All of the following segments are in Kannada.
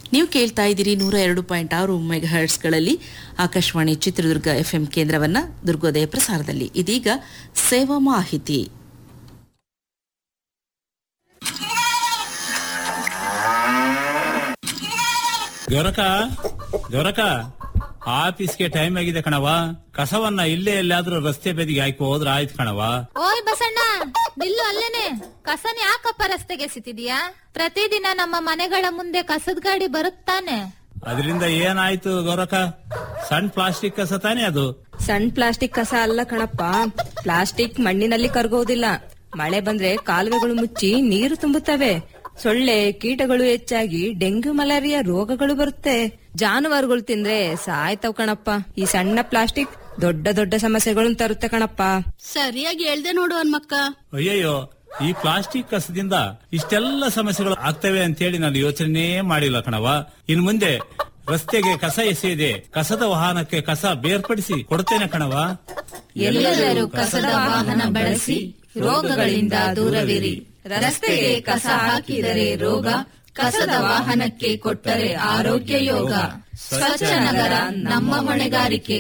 ನೀವು ಕೇಳ್ತಾ ಇದ್ದೀರಿ ನೂರ ಎರಡು ಪಾಯಿಂಟ್ ಆರು ಮೆಗಾಹರ್ಟ್ಸ್ಗಳಲ್ಲಿ ಆಕಾಶವಾಣಿ ಚಿತ್ರದುರ್ಗ ಎಫ್ಎಂ ಕೇಂದ್ರವನ್ನ ದುರ್ಗೋದಯ ಪ್ರಸಾರದಲ್ಲಿ ಇದೀಗ ಸೇವಾ ಮಾಹಿತಿ ಗೊರಕ ಗೊರಕ ಆಫೀಸ್ಗೆ ಟೈಮ್ ಆಗಿದೆ ಕಣವ ಕಸವನ್ನ ಇಲ್ಲೇ ಎಲ್ಲಾದ್ರೂ ರಸ್ತೆ ಬದಿಗೆ ಹಾಕಿ ಹೋದ್ರ ಆಯ್ತು ಕಣವ ಓಯ್ ಬಸಣ್ಣ ನಿಲ್ಲು ಅಲ್ಲೇನೆ ಕಸನ ಯಾಕಪ್ಪ ರಸ್ತೆಗೆ ಎಸಿತಿದ್ಯಾ ಪ್ರತಿದಿನ ನಮ್ಮ ಮನೆಗಳ ಮುಂದೆ ಕಸದ ಗಾಡಿ ಬರುತ್ತಾನೆ ಅದರಿಂದ ಏನಾಯ್ತು ಗೊರಕ ಸಣ್ಣ ಪ್ಲಾಸ್ಟಿಕ್ ಕಸ ತಾನೇ ಅದು ಸಣ್ಣ ಪ್ಲಾಸ್ಟಿಕ್ ಕಸ ಅಲ್ಲ ಕಣಪ್ಪ ಪ್ಲಾಸ್ಟಿಕ್ ಮಣ್ಣಿನಲ್ಲಿ ಕರಗೋದಿಲ್ಲ ಮಳೆ ಬಂದ್ರೆ ಕಾಲುವೆಗಳು ಮುಚ್ಚಿ ನೀರು ತುಂಬುತ್ತವೆ ಸೊಳ್ಳೆ ಕೀಟಗಳು ಹೆಚ್ಚಾಗಿ ಡೆಂಗ್ಯೂ ಮಲೇರಿಯಾ ರೋಗಗಳು ಬರುತ್ತೆ ಜಾನುವಾರುಗಳು ತಿಂದ್ರೆ ಸಾಯ್ತವ್ ಕಣಪ್ಪ ಈ ಸಣ್ಣ ಪ್ಲಾಸ್ಟಿಕ್ ದೊಡ್ಡ ದೊಡ್ಡ ಸಮಸ್ಯೆಗಳನ್ನು ತರುತ್ತೆ ಕಣಪ್ಪ ಸರಿಯಾಗಿ ಹೇಳ್ದೆ ನೋಡು ಹನ್ಮಕ್ಕ ಅಯ್ಯಯ್ಯೋ ಈ ಪ್ಲಾಸ್ಟಿಕ್ ಕಸದಿಂದ ಇಷ್ಟೆಲ್ಲ ಸಮಸ್ಯೆಗಳು ಆಗ್ತವೆ ಅಂತೇಳಿ ನಾನು ಯೋಚನೆ ಮಾಡಿಲ್ಲ ಕಣವ ಇನ್ ಮುಂದೆ ರಸ್ತೆಗೆ ಕಸ ಎಸೆಯದೆ ಕಸದ ವಾಹನಕ್ಕೆ ಕಸ ಬೇರ್ಪಡಿಸಿ ಕೊಡ್ತೇನೆ ಕಣವ ಎಲ್ಲರೂ ಕಸದ ವಾಹನ ಬಳಸಿ ರೋಗಗಳಿಂದ ದೂರವಿರಿ ರಸ್ತೆಗೆ ಕಸ ಹಾಕಿದರೆ ರೋಗ ಕಸದ ವಾಹನಕ್ಕೆ ಕೊಟ್ಟರೆ ಆರೋಗ್ಯ ಯೋಗ ಸ್ವಚ್ಛ ನಗರ ನಮ್ಮ ಹೊಣೆಗಾರಿಕೆ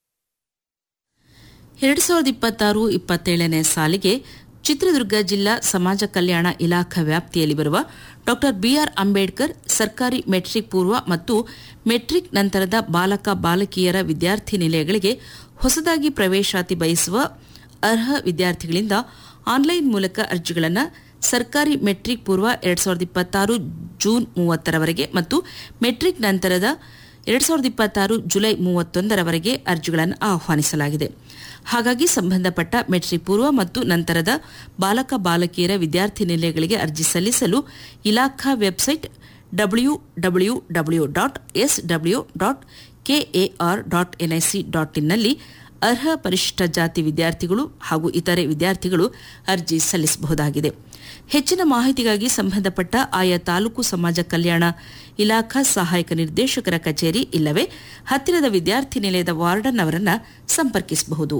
ಎರಡು ಸಾವಿರದ ಇಪ್ಪತ್ತಾರು ಇಪ್ಪತ್ತೇಳನೇ ಸಾಲಿಗೆ ಚಿತ್ರದುರ್ಗ ಜಿಲ್ಲಾ ಸಮಾಜ ಕಲ್ಯಾಣ ಇಲಾಖಾ ವ್ಯಾಪ್ತಿಯಲ್ಲಿ ಬರುವ ಡಾಕ್ಟರ್ ಬಿಆರ್ ಅಂಬೇಡ್ಕರ್ ಸರ್ಕಾರಿ ಮೆಟ್ರಿಕ್ ಪೂರ್ವ ಮತ್ತು ಮೆಟ್ರಿಕ್ ನಂತರದ ಬಾಲಕ ಬಾಲಕಿಯರ ವಿದ್ಯಾರ್ಥಿ ನಿಲಯಗಳಿಗೆ ಹೊಸದಾಗಿ ಪ್ರವೇಶಾತಿ ಬಯಸುವ ಅರ್ಹ ವಿದ್ಯಾರ್ಥಿಗಳಿಂದ ಆನ್ಲೈನ್ ಮೂಲಕ ಅರ್ಜಿಗಳನ್ನು ಸರ್ಕಾರಿ ಮೆಟ್ರಿಕ್ ಪೂರ್ವ ಎರಡ್ ಸಾವಿರದ ಇಪ್ಪತ್ತಾರು ಜೂನ್ ಮೂವತ್ತರವರೆಗೆ ಮತ್ತು ಮೆಟ್ರಿಕ್ ನಂತರದ ಎರಡ್ ಸಾವಿರದ ಇಪ್ಪತ್ತಾರು ಜುಲೈ ಮೂವತ್ತೊಂದರವರೆಗೆ ಅರ್ಜಿಗಳನ್ನು ಆಹ್ವಾನಿಸಲಾಗಿದೆ ಹಾಗಾಗಿ ಸಂಬಂಧಪಟ್ಟ ಮೆಟ್ರಿಕ್ ಪೂರ್ವ ಮತ್ತು ನಂತರದ ಬಾಲಕ ಬಾಲಕಿಯರ ವಿದ್ಯಾರ್ಥಿ ನಿಲಯಗಳಿಗೆ ಅರ್ಜಿ ಸಲ್ಲಿಸಲು ಇಲಾಖಾ website W W W dot S W dot KAR dot NIC dot ಇನ್ನಲ್ಲಿ ಅರ್ಹ ಪರಿಶಿಷ್ಟ ಜಾತಿ ವಿದ್ಯಾರ್ಥಿಗಳು ಹಾಗೂ ಇತರೆ ವಿದ್ಯಾರ್ಥಿಗಳು ಅರ್ಜಿ ಸಲ್ಲಿಸಬಹುದಾಗಿದೆ ಹೆಚ್ಚಿನ ಮಾಹಿತಿಗಾಗಿ ಸಂಬಂಧಪಟ್ಟ ಆಯಾ ತಾಲೂಕು ಸಮಾಜ ಕಲ್ಯಾಣ ಇಲಾಖಾ ಸಹಾಯಕ ನಿರ್ದೇಶಕರ ಕಚೇರಿ ಇಲ್ಲವೇ ಹತ್ತಿರದ ವಿದ್ಯಾರ್ಥಿ ನಿಲಯದ ವಾರ್ಡನ್ ಅವರನ್ನ ಸಂಪರ್ಕಿಸಬಹುದು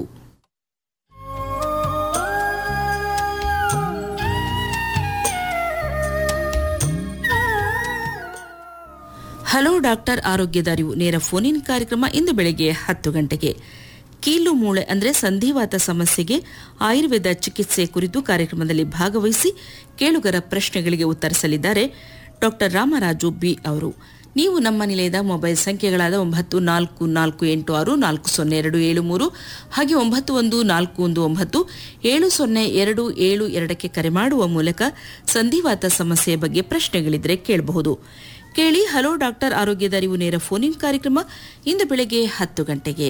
ಹಲೋ ಡಾಕ್ಟರ್ ಆರೋಗ್ಯದ ಅರಿವು ನೇರ ಫೋನ್ ಇನ್ ಕಾರ್ಯಕ್ರಮ ಇಂದು ಬೆಳಗ್ಗೆ ಹತ್ತು ಗಂಟೆಗೆ ಕೀಲು ಮೂಳೆ ಅಂದರೆ ಸಂಧಿವಾತ ಸಮಸ್ಯೆಗೆ ಆಯುರ್ವೇದ ಚಿಕಿತ್ಸೆ ಕುರಿತು ಕಾರ್ಯಕ್ರಮದಲ್ಲಿ ಭಾಗವಹಿಸಿ ಕೇಳುಗರ ಪ್ರಶ್ನೆಗಳಿಗೆ ಉತ್ತರಿಸಲಿದ್ದಾರೆ ಡಾಕ್ಟರ್ ರಾಮರಾಜು ಬಿ ಅವರು ನೀವು ನಮ್ಮ ನಿಲಯದ ಮೊಬೈಲ್ ಸಂಖ್ಯೆಗಳಾದ ಒಂಬತ್ತು ನಾಲ್ಕು ನಾಲ್ಕು ಎಂಟು ಆರು ನಾಲ್ಕು ಸೊನ್ನೆ ಎರಡು ಏಳು ಮೂರು ಹಾಗೆ ಒಂಬತ್ತು ಒಂದು ನಾಲ್ಕು ಒಂದು ಒಂಬತ್ತು ಏಳು ಸೊನ್ನೆ ಎರಡು ಏಳು ಎರಡಕ್ಕೆ ಕರೆ ಮಾಡುವ ಮೂಲಕ ಸಂಧಿವಾತ ಸಮಸ್ಯೆಯ ಬಗ್ಗೆ ಪ್ರಶ್ನೆಗಳಿದ್ರೆ ಕೇಳಬಹುದು ಕೇಳಿ ಹಲೋ ಡಾಕ್ಟರ್ ಆರೋಗ್ಯದ ಅರಿವು ನೇರ ಫೋನ್ ಇನ್ ಕಾರ್ಯಕ್ರಮ ಇಂದು ಬೆಳಗ್ಗೆ ಹತ್ತು ಗಂಟೆಗೆ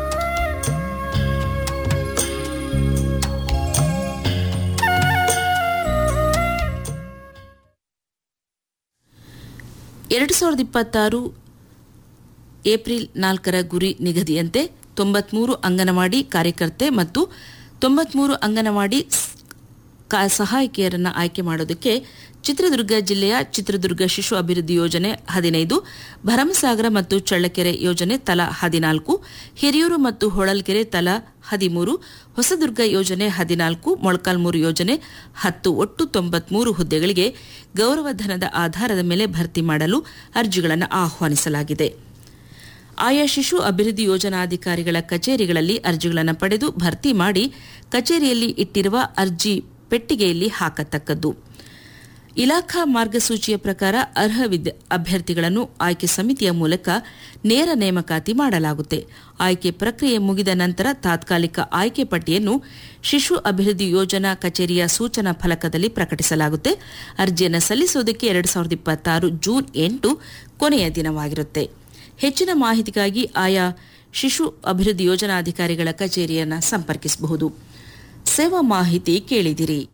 ಎರಡು ಸಾವಿರದ ಇಪ್ಪತ್ತಾರು ಏಪ್ರಿಲ್ ನಾಲ್ಕರ ಗುರಿ ನಿಗದಿಯಂತೆ ತೊಂಬತ್ಮೂರು ಅಂಗನವಾಡಿ ಕಾರ್ಯಕರ್ತೆ ಮತ್ತು ತೊಂಬತ್ಮೂರು ಅಂಗನವಾಡಿ ಸ್- ಕಾ- ಸಹಾಯಕಿಯರನ್ನು ಆಯ್ಕೆ ಮಾಡೋದಕ್ಕೆ ಚಿತ್ರದುರ್ಗ ಜಿಲ್ಲೆಯ ಚಿತ್ರದುರ್ಗ ಶಿಶು ಅಭಿವೃದ್ಧಿ ಯೋಜನೆ ಹದಿನೈದು ಭರಮಸಾಗರ ಮತ್ತು ಚಳ್ಳಕೆರೆ ಯೋಜನೆ ತಲಾ ಹದಿನಾಲ್ಕು ಹಿರಿಯೂರು ಮತ್ತು ಹೊಳಲ್ಕೆರೆ ತಲಾ ಹದಿಮೂರು ಹೊಸದುರ್ಗ ಯೋಜನೆ ಹದಿನಾಲ್ಕು ಮೊಳಕಾಲ್ಮೂರು ಯೋಜನೆ ಹತ್ತು ಒಟ್ಟು ತೊಂಬತ್ಮೂರು ಹುದ್ದೆಗಳಿಗೆ ಗೌರವಧನದ ಆಧಾರದ ಮೇಲೆ ಭರ್ತಿ ಮಾಡಲು ಅರ್ಜಿಗಳನ್ನು ಆಹ್ವಾನಿಸಲಾಗಿದೆ ಆಯಾ ಶಿಶು ಅಭಿವೃದ್ಧಿ ಯೋಜನಾಧಿಕಾರಿಗಳ ಕಚೇರಿಗಳಲ್ಲಿ ಅರ್ಜಿಗಳನ್ನು ಪಡೆದು ಭರ್ತಿ ಮಾಡಿ ಕಚೇರಿಯಲ್ಲಿ ಇಟ್ಟಿರುವ ಅರ್ಜಿ ಪೆಟ್ಟಿಗೆಯಲ್ಲಿ ಹಾಕತಕ್ಕದ್ದು ಇಲಾಖಾ ಮಾರ್ಗಸೂಚಿಯ ಪ್ರಕಾರ ಅರ್ಹ ವಿದ್ಯ ಅಭ್ಯರ್ಥಿಗಳನ್ನು ಆಯ್ಕೆ ಸಮಿತಿಯ ಮೂಲಕ ನೇರ ನೇಮಕಾತಿ ಮಾಡಲಾಗುತ್ತೆ ಆಯ್ಕೆ ಪ್ರಕ್ರಿಯೆ ಮುಗಿದ ನಂತರ ತಾತ್ಕಾಲಿಕ ಆಯ್ಕೆ ಪಟ್ಟಿಯನ್ನು ಶಿಶು ಅಭಿವೃದ್ಧಿ ಯೋಜನಾ ಕಚೇರಿಯ ಸೂಚನಾ ಫಲಕದಲ್ಲಿ ಪ್ರಕಟಿಸಲಾಗುತ್ತೆ ಅರ್ಜಿಯನ್ನು ಸಲ್ಲಿಸುವುದಕ್ಕೆ ಎರಡು ಸಾವಿರದ ಇಪ್ಪತ್ತಾರು ಜೂನ್ ಎಂಟು ಕೊನೆಯ ದಿನವಾಗಿರುತ್ತೆ ಹೆಚ್ಚಿನ ಮಾಹಿತಿಗಾಗಿ ಆಯಾ ಶಿಶು ಅಭಿವೃದ್ಧಿ ಯೋಜನಾಧಿಕಾರಿಗಳ ಕಚೇರಿಯನ್ನು ಸಂಪರ್ಕಿಸಬಹುದು ಸೇವಾ ಮಾಹಿತಿ ಕೇಳಿದಿರಿ